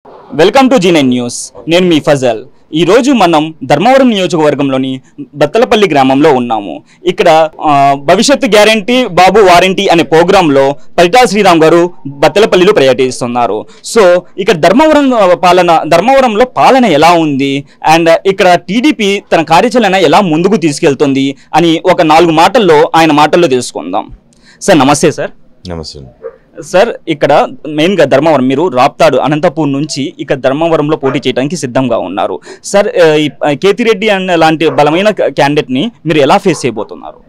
Welcome to G nine news నేను మీ ఫజల్ ఈ రోజు మనం ధర్మవరం నియోజకవర్గంలోని బత్తలపల్లి గ్రామంలో ఉన్నాము ఇక్కడ ఆ, భవిష్యత్తు గ్యారంటీ బాబు వారంటీ అనే ప్రోగ్రాంలో పరిటా శ్రీరామ్ గారు బత్తలపల్లిలో పర్యటిస్తున్నారు సో ఇక్కడ ధర్మవరం ఆ, పాలన ధర్మవరంలో పాలన ఎలా ఉంది అండ్ ఇక్కడ టీడీపీ తన కార్యాచరణ ఎలా ముందుకు తీసుకెళ్తుంది అని ఒక నాలుగు మాటల్లో ఆయన మాటల్లో తెలుసుకుందాం సార్ నమస్తే సార్ నమస్తే సార్ ఇక్కడ మెయిన్గా ధర్మవరం మీరు రాప్తాడు అనంతపూర్ నుంచి ఇక్కడ ధర్మవరంలో పోటీ చేయడానికి సిద్ధంగా ఉన్నారు సార్ ఆ, ఈ ఆ, కేతిరెడ్డి అనే లాంటి బలమైన క్యాండిడేట్ని మీరు ఎలా ఫేస్ చేయబోతున్నారు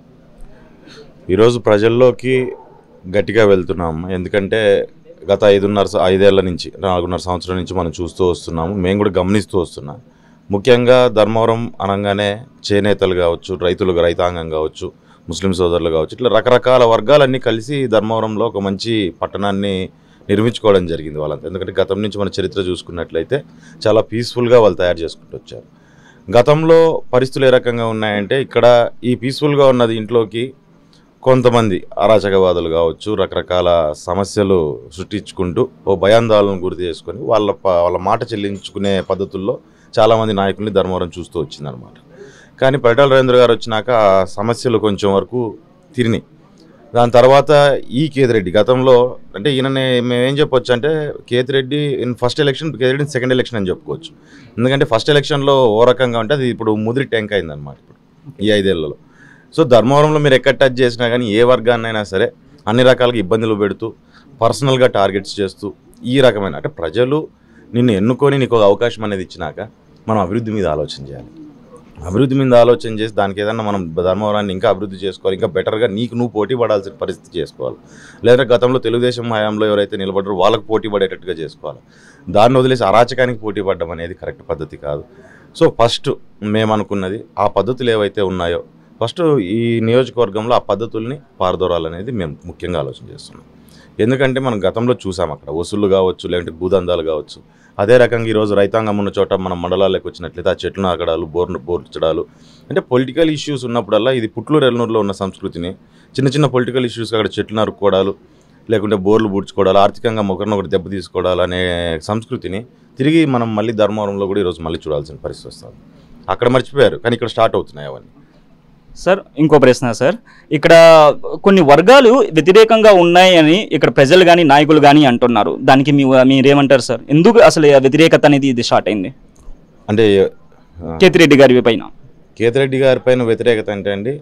ఈరోజు ప్రజల్లోకి గట్టిగా వెళ్తున్నాం ఎందుకంటే గత ఐదున్నర స- ఐదేళ్ల నుంచి నాలుగున్నర సంవత్సరం నుంచి మనం చూస్తూ వస్తున్నాము మేము కూడా గమనిస్తూ వస్తున్నాం ముఖ్యంగా ధర్మవరం అనగానే చేనేతలు కావచ్చు రైతులు రైతాంగం కావచ్చు ముస్లిం సోదరులు కావచ్చు ఇట్లా రకరకాల వర్గాలన్నీ కలిసి ధర్మవరంలో ఒక మంచి పట్టణాన్ని నిర్మించుకోవడం జరిగింది వాళ్ళంతా ఎందుకంటే గతం నుంచి మన చరిత్ర చూసుకున్నట్లయితే చాలా పీస్ఫుల్గా వాళ్ళు తయారు చేసుకుంటూ వచ్చారు గతంలో పరిస్థితులు ఏ రకంగా ఉన్నాయంటే ఇక్కడ ఈ పీస్ఫుల్గా ఉన్నది ఇంట్లోకి కొంతమంది అరాచకవాదులు కావచ్చు రకరకాల సమస్యలు సృష్టించుకుంటూ ఓ భయాందోళన గుర్తు చేసుకొని వాళ్ళ ప- వాళ్ళ మాట చెల్లించుకునే పద్ధతుల్లో చాలామంది నాయకుల్ని ధర్మవరం చూస్తూ వచ్చిందనమాట కానీ పరిటాల రవీంద్ర గారు వచ్చినాక ఆ సమస్యలు కొంచెం వరకు తిరినాయి దాని తర్వాత ఈ కేతిరెడ్డి గతంలో అంటే ఈయననే మేమేం చెప్పొచ్చు అంటే Kethireddy in first election Kethireddy second election అని చెప్పుకోవచ్చు ఎందుకంటే ఫస్ట్ ఎలక్షన్లో ఓ రకంగా ఉంటే అది ఇప్పుడు ముదిరి ట్యాంక్ అయిందనమాట ఇప్పుడు ఈ ఐదేళ్లలో సో ధర్మవరంలో మీరు ఎక్కడ టచ్ చేసినా కానీ ఏ వర్గాన్నైనా సరే అన్ని రకాలుగా ఇబ్బందులు పెడుతూ పర్సనల్గా టార్గెట్స్ చేస్తూ ఈ రకమైన అంటే ప్రజలు నిన్ను ఎన్నుకొని నీకు ఒక అవకాశం అనేది ఇచ్చినాక మనం అభివృద్ధి మీద ఆలోచన చేయాలి అభివృద్ధి మీద ఆలోచన చేసి దానికి ఏదన్నా మనం ధర్మవరాన్ని ఇంకా అభివృద్ధి చేసుకోవాలి ఇంకా బెటర్గా నీకు నువ్వు పోటీ పడాల్సిన పరిస్థితి చేసుకోవాలి లేదా గతంలో తెలుగుదేశం హయాంలో ఎవరైతే నిలబడ్డారో వాళ్ళకు పోటీ పడేటట్టుగా చేసుకోవాలి దాన్ని వదిలేసి అరాచకానికి పోటీ పడడం అనేది కరెక్ట్ పద్ధతి కాదు సో ఫస్ట్ మేము అనుకున్నది ఆ పద్ధతులు ఏవైతే ఉన్నాయో ఫస్ట్ ఈ నియోజకవర్గంలో ఆ పద్ధతుల్ని పారదోరాలనేది మేము ముఖ్యంగా ఆలోచన చేస్తున్నాం ఎందుకంటే మనం గతంలో చూసాం అక్కడ వసూళ్ళు కావచ్చు లేదంటే భూదందాలు కావచ్చు అదే రకంగా ఈరోజు రైతాంగం ఉన్న చోట మనం మండలాలకు వచ్చినట్లయితే ఆ చెట్లు నాకడాలు బోర్ను బోర్చడాలు అంటే పొలిటికల్ ఇష్యూస్ ఉన్నప్పుడల్లా ఇది పుట్లూరు ఎల్నూరులో ఉన్న సంస్కృతిని చిన్న చిన్న పొలిటికల్ ఇష్యూస్ అక్కడ చెట్లు నరుక్కోవడాలు లేకుంటే బోర్లు పూడ్చుకోవడాలు ఆర్థికంగా ఒకరినొకరు దెబ్బ తీసుకోవడాలు అనే సంస్కృతిని తిరిగి మనం మళ్ళీ ధర్మవరంలో కూడా ఈరోజు మళ్ళీ చూడాల్సిన పరిస్థితి వస్తుంది అక్కడ మర్చిపోయారు కానీ ఇక్కడ స్టార్ట్ అవుతున్నాయి అవన్నీ సార్ ఇంకో ప్రశ్న సార్ ఇక్కడ కొన్ని వర్గాలు వ్యతిరేకంగా ఉన్నాయని ఇక్కడ ప్రజలు కానీ నాయకులు కానీ అంటున్నారు దానికి మీ మీరేమంటారు సార్ ఎందుకు అసలు ఈ వ్యతిరేకత అనేది ఇది స్టార్ట్ అయింది అంటే ఆ, కేతిరెడ్డి గారి పైన కేతిరెడ్డి గారి పైన వ్యతిరేకత అంటే అండి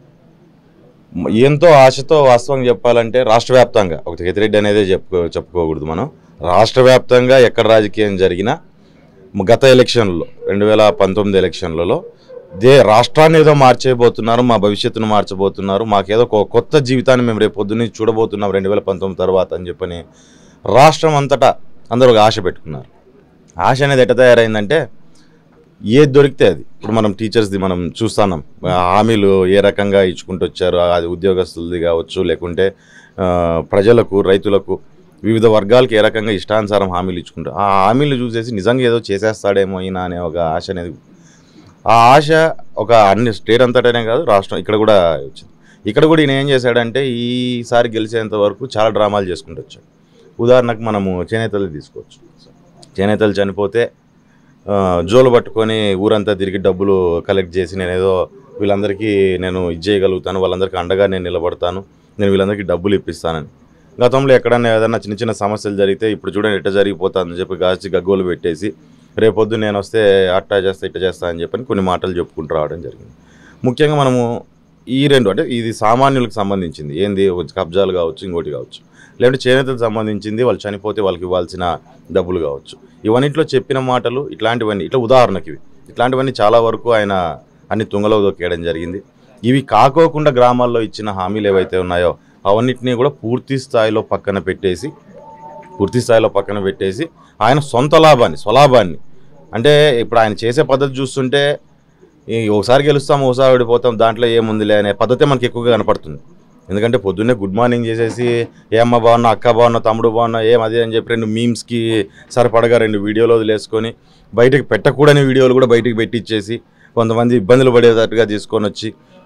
మ- ఎంతో ఆశతో వాస్తవంగా చెప్పాలంటే రాష్ట్ర వ్యాప్తంగా ఒక కేతిరెడ్డి అనేదే చెప్పుకో చెప్పుకోకూడదు మనం రాష్ట్ర వ్యాప్తంగా ఎక్కడ రాజకీయం జరిగినా మ- గత ఎలక్షన్లో రెండు వేల పంతొమ్మిది ఎలక్షన్లలో దే రాష్ట్రాన్ని ఏదో మార్చేయబోతున్నారు మా భవిష్యత్తును మార్చబోతున్నారు మాకేదో ఒక కొత్త జీవితాన్ని మేము రేపు పొద్దున్నే చూడబోతున్నాం రెండు వేల పంతొమ్మిది తర్వాత అని చెప్పని రాష్ట్రం అంతటా అందరూ ఒక ఆశ పెట్టుకున్నారు ఆశ అనేది ఎట్ట తయారైందంటే ఏది దొరికితే అది ఇప్పుడు మనం టీచర్స్ది మనం చూస్తున్నాం ఆ హామీలు ఏ రకంగా ఇచ్చుకుంటూ వచ్చారు అది ఉద్యోగస్తులది కావచ్చు లేకుంటే ఆ, ప్రజలకు రైతులకు వివిధ వర్గాలకు ఏ రకంగా ఇష్టానుసారం హామీలు ఇచ్చుకుంటారు ఆ హామీలు చూసేసి నిజంగా ఏదో చేసేస్తాడేమో ఈయన అనే ఒక ఆశ అనేది ఆ ఆశ ఒక అన్ని స్టేట్ అంతటనే కాదు రాష్ట్రం ఇక్కడ కూడా వచ్చింది ఇక్కడ కూడా ఈయన ఏం చేశాడంటే ఈసారి గెలిచేంత వరకు చాలా డ్రామాలు చేసుకుంటూ వచ్చాడు ఉదాహరణకు మనము చేనేతలు తీసుకోవచ్చు చేనేతలు చనిపోతే ఆ, జోలు పట్టుకొని ఊరంతా తిరిగి డబ్బులు కలెక్ట్ చేసి నేను ఏదో వీళ్ళందరికీ నేను ఇది చేయగలుగుతాను వాళ్ళందరికీ అండగా నేను నిలబడతాను నేను వీళ్ళందరికీ డబ్బులు ఇప్పిస్తానని గతంలో ఎక్కడన్నా ఏదైనా చిన్న చిన్న సమస్యలు జరిగితే ఇప్పుడు చూడండి ఎట్ట జరిగిపోతుందని చెప్పి గాచి గగ్గోలు పెట్టేసి రేపొద్దు నేను వస్తే అట్టా చేస్తా ఇట్ట చేస్తా అని చెప్పని కొన్ని మాటలు చెప్పుకుంటూ రావడం జరిగింది ముఖ్యంగా మనము ఈ రెండు అంటే ఇది సామాన్యులకు సంబంధించింది ఏంది ఒక కబ్జాలు కావచ్చు ఇంకోటి కావచ్చు లేదంటే చేనేతలకు సంబంధించింది వాళ్ళు చనిపోతే వాళ్ళకి ఇవ్వాల్సిన డబ్బులు కావచ్చు ఇవన్నిట్లో చెప్పిన మాటలు ఇట్లాంటివన్నీ ఇట్లా ఉదాహరణకి ఇవి ఇట్లాంటివన్నీ చాలా వరకు ఆయన అన్ని తుంగలో దొక్కేయడం జరిగింది ఇవి కాకోకుండా గ్రామాల్లో ఇచ్చిన హామీలు ఏవైతే ఉన్నాయో అవన్నిటినీ కూడా పూర్తి స్థాయిలో పక్కన పెట్టేసి పూర్తి స్థాయిలో పక్కన పెట్టేసి ఆయన సొంత లాభాన్ని స్వలాభాన్ని అంటే ఇప్పుడు ఆయన చేసే పద్ధతి చూస్తుంటే ఈ ఒకసారి గెలుస్తాం ఒకసారి ఓడిపోతాం దాంట్లో ఏముందిలే అనే పద్ధతే మనకి ఎక్కువగా కనపడుతుంది ఎందుకంటే పొద్దున్నే గుడ్ మార్నింగ్ చేసేసి ఏ అమ్మ బాగున్నా అక్క బాగున్నా తమ్ముడు బాగున్నా ఏం అది అని చెప్పి రెండు మీమ్స్కి సరిపడగా రెండు వీడియోలు వదిలేసుకొని బయటకు పెట్టకూడని వీడియోలు కూడా బయటకు పెట్టించేసి కొంతమంది ఇబ్బందులు పడేటట్టుగా తీసుకొని వచ్చి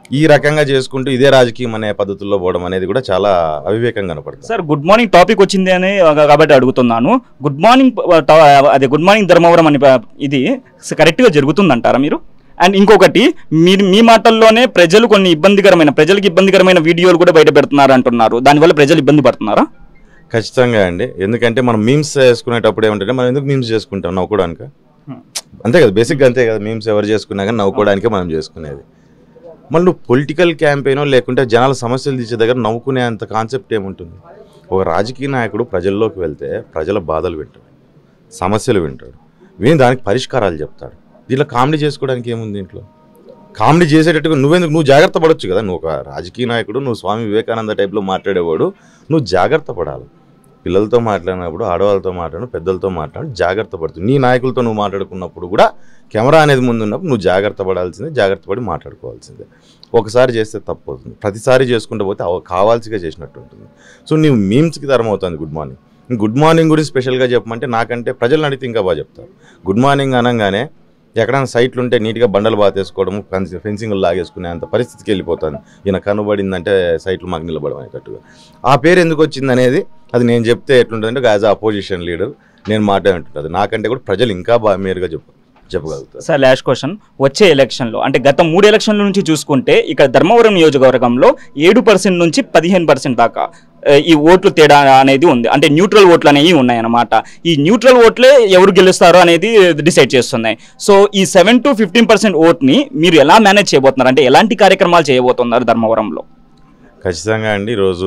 ఈ రకంగా చేసుకుంటూ ఇదే రాజకీయం అనే పద్ధతుల్లో పోవడం అనేది కూడా చాలా అవివేకంగా కనపడుతుంది సార్ గుడ్ మార్నింగ్ టాపిక్ వచ్చింది అని కాబట్టి అడుగుతున్నాను గుడ్ మార్నింగ్ అదే గుడ్ మార్నింగ్ ధర్మవరం అని ప- ఇది కరెక్ట్గా జరుగుతుందంటారా మీరు అండ్ ఇంకొకటి మీరు మీ మాటల్లోనే ప్రజలు కొన్ని ఇబ్బందికరమైన ప్రజలకు ఇబ్బందికరమైన వీడియోలు కూడా బయట పెడుతున్నారు అంటున్నారు దానివల్ల ప్రజలు ఇబ్బంది పడుతున్నారా ఖచ్చితంగా అండి ఎందుకంటే మనం మీమ్స్ చేసుకునేటప్పుడు ఏమంటే మనం ఎందుకు మీమ్స్ చేసుకుంటాం నవ్వుకోవడానికి అంతే కదా బేసిక్గా అంతే కదా మీమ్స్ ఎవరు చేసుకున్నా కానీ నవ్వుకోవడానికే మనం చేసుకునేది మళ్ళీ నువ్వు పొలిటికల్ క్యాంపెయినో లేకుంటే జనాల సమస్యలు తీసే దగ్గర నవ్వుకునే అంత కాన్సెప్ట్ ఏముంటుంది ఒక రాజకీయ నాయకుడు ప్రజల్లోకి వెళ్తే ప్రజల బాధలు వింటాడు సమస్యలు వింటాడు విని దానికి పరిష్కారాలు చెప్తాడు దీంట్లో కామెడీ చేసుకోవడానికి ఏముంది దీంట్లో కామెడీ చేసేటట్టుగా నువ్వెందుకు నువ్వు జాగ్రత్త పడొచ్చు కదా నువ్వు ఒక రాజకీయ నాయకుడు నువ్వు స్వామి వివేకానంద టైప్లో మాట్లాడేవాడు నువ్వు జాగ్రత్త పడాలి పిల్లలతో మాట్లాడినప్పుడు ఆడవాళ్ళతో మాట్లాడు పెద్దలతో మాట్లాడు జాగ్రత్త పడుతుంది నీ నాయకులతో నువ్వు మాట్లాడుకున్నప్పుడు కూడా కెమెరా అనేది ముందు ఉన్నప్పుడు నువ్వు జాగ్రత్త పడాల్సిందే జాగ్రత్త పడి మాట్లాడుకోవాల్సిందే ఒకసారి చేస్తే తప్పు అవుతుంది ప్రతిసారి చేసుకుంటూ పోతే అవ- కావాల్సిగా చేసినట్టు ఉంటుంది సో నీవు మీమ్స్కి తరం అవుతుంది గుడ్ మార్నింగ్ గుడ్ మార్నింగ్ గురించి స్పెషల్గా చెప్పమంటే నాకంటే ప్రజలను అడిగితే ఇంకా బాగా చెప్తారు గుడ్ మార్నింగ్ అనగానే ఎక్కడైనా సైట్లు ఉంటే నీట్గా బండలు బాతేసుకోవడం ఫెన్సింగ్ లాగేసుకునే అంత పరిస్థితికి వెళ్ళిపోతాను ఈయన కనుబడిందంటే సైట్లు మాకు నిలబడం అనేటట్టుగా ఆ పేరు ఎందుకు వచ్చింది అనేది అది నేను చెప్తే ఎట్లుంటుందంటే యాజ్ అపోజిషన్ లీడర్ నేను మాట్లాడుతుంటుంది నాకంటే కూడా ప్రజలు ఇంకా బాగా మేరుగా చెప్ప చెప్పగలుగుతారు సార్ లాస్ట్ క్వశ్చన్ వచ్చే ఎలక్షన్లో అంటే గత మూడు ఎలక్షన్ల నుంచి చూసుకుంటే ఇక్కడ ధర్మవరం నియోజకవర్గంలో ఏడు పర్సెంట్ నుంచి పదిహేను పర్సెంట్ దాకా ఆ, ఈ ఓట్లు తేడా అనేది ఉంది అంటే న్యూట్రల్ ఓట్లు అనేవి ఉన్నాయన్నమాట ఈ న్యూట్రల్ ఓట్లే ఎవరు గెలుస్తారో అనేది డిసైడ్ చేస్తున్నాయి సో ఈ సెవెన్ టు ఫిఫ్టీన్ పర్సెంట్ ఓట్ని మీరు ఎలా మేనేజ్ చేయబోతున్నారు అంటే ఎలాంటి కార్యక్రమాలు చేయబోతున్నారు ధర్మవరంలో ఖచ్చితంగా అండి ఈరోజు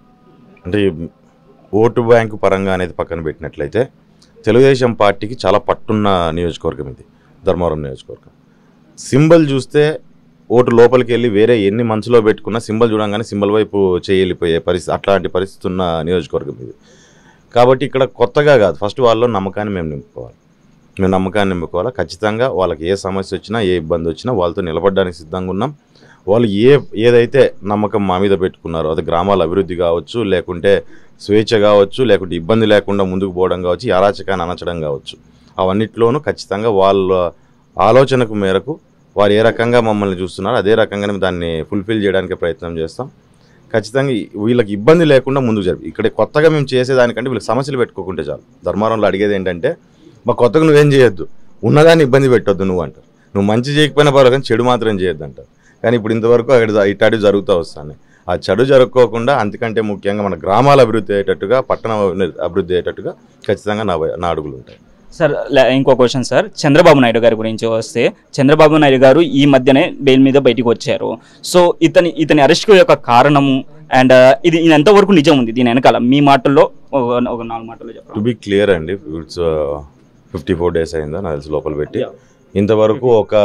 అంటే ఈ ఓటు బ్యాంకు పరంగా అనేది పక్కన పెట్టినట్లయితే తెలుగుదేశం పార్టీకి చాలా పట్టున్న నియోజకవర్గం ఇది ధర్మవరం నియోజకవర్గం సింబల్ చూస్తే ఓటు లోపలికి వెళ్ళి వేరే ఎన్ని మనసులో పెట్టుకున్నా సింబల్ చూడంగానే సింబల్ వైపు చేయలిపోయే పరిస్థితి అట్లాంటి పరిస్థితి ఉన్న నియోజకవర్గం ఇది కాబట్టి ఇక్కడ కొత్తగా కాదు ఫస్ట్ వాళ్ళలో నమ్మకాన్ని మేము నింపుకోవాలి మేము నమ్మకాన్ని నింపుకోవాలి ఖచ్చితంగా వాళ్ళకి ఏ సమస్య వచ్చినా ఏ ఇబ్బంది వచ్చినా వాళ్ళతో నిలబడడానికి సిద్ధంగా ఉన్నాం వాళ్ళు ఏ ఏదైతే నమ్మకం మా మీద పెట్టుకున్నారో అది గ్రామాల అభివృద్ధి కావచ్చు లేకుంటే స్వేచ్ఛ కావచ్చు లేకుంటే ఇబ్బంది లేకుండా ముందుకు పోవడం కావచ్చు ఈ అరాచకాన్ని అనచడం కావచ్చు అవన్నిట్లోనూ ఖచ్చితంగా వాళ్ళ ఆలోచనకు మేరకు వారు ఏ రకంగా మమ్మల్ని చూస్తున్నారో అదే రకంగానే దాన్ని ఫుల్ఫిల్ చేయడానికి ప్రయత్నం చేస్తాం ఖచ్చితంగా ఈ- వీళ్ళకి ఇబ్బంది లేకుండా ముందుకు జరిపి ఇక్కడ కొత్తగా మేము చేసేదానికంటే వీళ్ళకి సమస్యలు పెట్టుకోకుంటే చాలు ధర్మారంలో అడిగేది ఏంటంటే మా కొత్తగా నువ్వేం చేయొద్దు ఉన్నదాన్ని ఇబ్బంది పెట్టొద్దు నువ్వు అంటారు నువ్వు మంచి చేయకపోయినా పర్వాలేదు కానీ చెడు మాత్రం చేయొద్దు అంటారు కానీ ఇప్పుడు ఇంతవరకు అక్కడ ఇటాడి జరుగుతూ వస్తాయి ఆ చెడు జరుపుకోకుండా అంతకంటే ముఖ్యంగా మన గ్రామాల అభివృద్ధి అయ్యేటట్టుగా పట్టణ అభివృద్ధి అయ్యేటట్టుగా ఖచ్చితంగా నా నా అడుగులు ఉంటాయి సార్ లే- ఇంకో క్వశ్చన్ సార్ చంద్రబాబు నాయుడు గారి గురించి వస్తే చంద్రబాబు నాయుడు గారు ఈ మధ్యనే బెయిల్ మీద బయటికి వచ్చారు సో ఇతని ఇతని అరెస్ట్ యొక్క కారణము అండ్ ఇది ఇది ఎంతవరకు నిజం ఉంది దీని వెనకాల మీ మాటల్లో ఒక ఒక నాలుగు మాటల్లో టు చెప్పండి బి క్లియర్ అండి ఇట్స్ ఫిఫ్టీ ఫోర్ డేస్ అయిందా నాకు తెలిసి లోపల పెట్టి ఇంతవరకు ఒక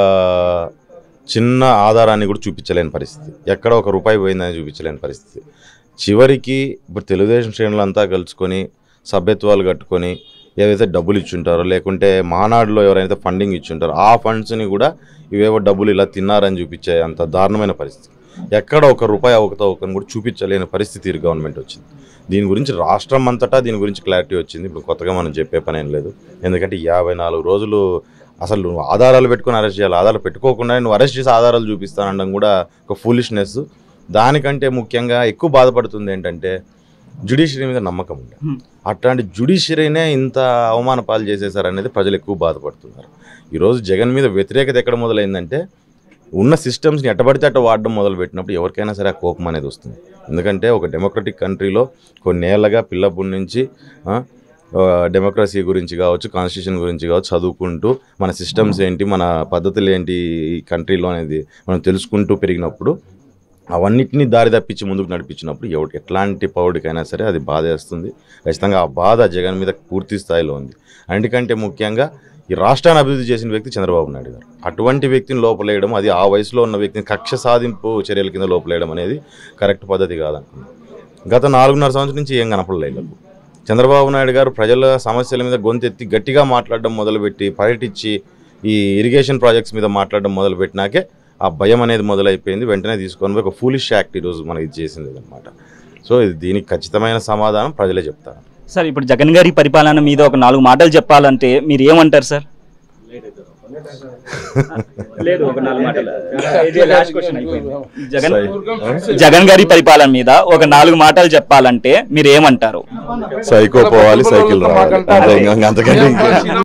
చిన్న ఆధారాన్ని కూడా చూపించలేని పరిస్థితి ఎక్కడ ఒక రూపాయి పోయిందని చూపించలేని పరిస్థితి చివరికి ఇప్పుడు తెలుగుదేశం శ్రేణులంతా కలుసుకొని సభ్యత్వాలు కట్టుకొని ఏదైతే డబ్బులు ఇచ్చుంటారో లేకుంటే మానాడులో ఎవరైతే ఫండింగ్ ఇచ్చుంటారో ఆ ఫండ్స్ని కూడా ఇవేవో డబ్బులు ఇలా తిన్నారని చూపించే అంత దారుణమైన పరిస్థితి ఎక్కడ ఒక రూపాయి ఒకతో ఒకరిని కూడా చూపించలేని పరిస్థితి ఈ గవర్నమెంట్ వచ్చింది దీని గురించి రాష్ట్రం అంతటా దీని గురించి క్లారిటీ వచ్చింది ఇప్పుడు కొత్తగా మనం చెప్పే పని ఏం లేదు ఎందుకంటే యాభై నాలుగు రోజులు అసలు నువ్వు ఆధారాలు పెట్టుకొని అరెస్ట్ చేయాలి ఆధారాలు పెట్టుకోకుండా నువ్వు అరెస్ట్ చేసి ఆధారాలు చూపిస్తానడం కూడా ఒక ఫూలిష్నెస్ దానికంటే ముఖ్యంగా ఎక్కువ బాధపడుతుంది ఏంటంటే జ్యుడిషియరీ మీద నమ్మకం ఉండే Hmm. అట్లాంటి జ్యుడిషియరీనే ఇంత అవమాన పాలు చేసేసారు అనేది ప్రజలు ఎక్కువ బాధపడుతున్నారు ఈరోజు జగన్ మీద వ్యతిరేకత ఎక్కడ మొదలైందంటే ఉన్న సిస్టమ్స్ని ఎట్టబడితే అట్ట వాడడం మొదలుపెట్టినప్పుడు ఎవరికైనా సరే ఆ కోపం అనేది వస్తుంది ఎందుకంటే ఒక డెమోక్రటిక్ కంట్రీలో కొన్నేళ్లగా పిల్లప్పటి నుంచి ఆ, ఆ, డెమోక్రసీ గురించి కావచ్చు కాన్స్టిట్యూషన్ గురించి కావచ్చు చదువుకుంటూ మన సిస్టమ్స్ ఏంటి మన పద్ధతులు ఏంటి ఈ కంట్రీలో అనేది మనం తెలుసుకుంటూ పెరిగినప్పుడు అవన్నిటిని దారి తప్పించి ముందుకు నడిపించినప్పుడు ఎవరికి ఎట్లాంటి పౌరుడికైనా సరే అది బాధ వేస్తుంది ఖచ్చితంగా ఆ బాధ జగన్ మీద పూర్తి స్థాయిలో ఉంది అన్నిటికంటే ముఖ్యంగా ఈ రాష్ట్రాన్ని అభివృద్ధి చేసిన వ్యక్తి చంద్రబాబు నాయుడు గారు అటువంటి వ్యక్తిని లోపలేయడం అది ఆ వయసులో ఉన్న వ్యక్తిని కక్ష సాధింపు చర్యల కింద లోపలేయడం అనేది కరెక్ట్ పద్ధతి కాదనుకున్నాను గత నాలుగున్నర సంవత్సరం నుంచి ఏం కనపడలేదు చంద్రబాబు నాయుడు గారు ప్రజల సమస్యల మీద గొంతెత్తి గట్టిగా మాట్లాడడం మొదలుపెట్టి పర్యటించి ఈ ఇరిగేషన్ ప్రాజెక్ట్స్ మీద మాట్లాడడం మొదలుపెట్టినాకే ఆ భయం అనేది మొదలైపోయింది వెంటనే తీసుకొని పోయి ఒక ఫూలిష్ యాక్ట్ ఈరోజు మనకి ఇది చేసింది అనమాట సో ఇది దీనికి ఖచ్చితమైన సమాధానం ప్రజలే చెప్తారు సార్ ఇప్పుడు జగన్ గారి పరిపాలన మీద ఒక నాలుగు మాటలు చెప్పాలంటే మీరు ఏమంటారు సార్ లేదు ఒక నాలుగు మాటలు ఇది లాస్ట్ క్వశ్చన్ అయిపోయింది జగన్ సై- జగన్ గారి పరిపాలన మీద ఒక నాలుగు మాటలు చెప్పాలంటే మీరు ఏమంటారు సైకో పోవాలి సైకిల్ రావాలి అంతే ఇంకా అంతకంటే ఇంకేం